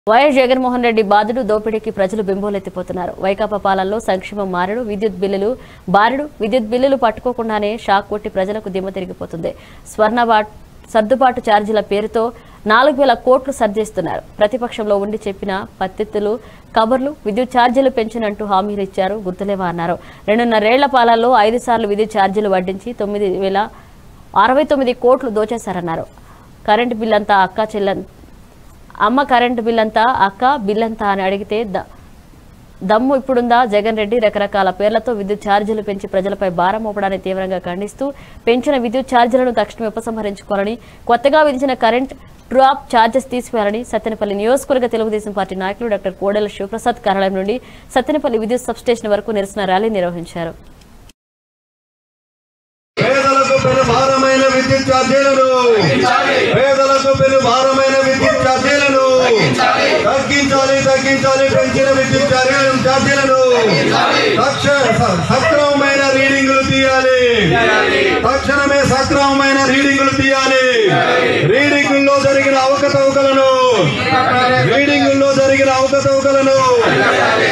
YS Jaganmohan Reddy బాధుడు దోపిడీకి ప్రజలు బింబోలెత్తిపోతున్నారు వైకాపా పాలనలో సంక్షేమం మారడు విద్యుత్ బిల్లులు బారుడు విద్యుత్ బిల్లులు పట్టుకోకుండానే షాక్ కొట్టి ప్రజలకు దిమ్మ తిరిగిపోతుంది స్వర్ణ బా- సర్దుబాటు ఛార్జీల పేరుతో నాలుగు వేల కోట్లు సర్దిస్తున్నారు ప్రతిపక్షంలో ఉండి చెప్పిన పత్తిత్తులు కబర్లు విద్యుత్ ఛార్జీలు పెంచినట్టు హామీలు ఇచ్చారు గుర్తులేవా అన్నారు రెండున్నరేళ్ల పాలనలో ఐదు సార్లు విద్యుత్ ఛార్జీలు వడ్డించి తొమ్మిది వేల అరవై తొమ్మిది కోట్లు దోచేశారన్నారు కరెంటు బిల్లంతా అక్క చెల్లెన్ అమ్మ కరెంటు బిల్లంతా అక్క బిల్లంతా అని అడిగితే ద- దమ్ము ఇప్పుడుందా జగన్ రెడ్డి రకరకాల పేర్లతో విద్యుత్ ఛార్జీలు పెంచి ప్రజలపై భారం మోపడాన్ని తీవ్రంగా ఖండిస్తూ పెంచిన విద్యుత్ ఛార్జీలను తక్షణమే ఉపసంహరించుకోవాలని కొత్తగా విధించిన కరెంట్ డ్రాప్ ఛార్జెస్ తీసివేయాలని సత్తెనపల్లి నియోజకవర్గ తెలుగుదేశం పార్టీ నాయకులు డాక్టర్ కోడెల శివప్రసాద్ కార్యాలయం నుండి సత్తెనపల్లి విద్యుత్ సబ్స్టేషన్ వరకు నిరసన ర్యాలీ నిర్వహించారు పేదలకు పెను భారమైన విద్యుత్ ఛార్జీలను పేదలకు పెను భారమైన విద్యుత్ ఛార్జీలను తగ్గించాలి తగ్గించాలి పెంచిన విద్యుత్ ఛార్జీలను ఛార్జీలను తక్ష- స- సక్రమమైన రీడింగులు తీయాలి తక్షణమే సక్రమమైన రీడింగులు తీయాలి రీడింగుల్లో జరిగిన అవకతవకలను రీడింగుల్లో జరిగిన అవకతవకలను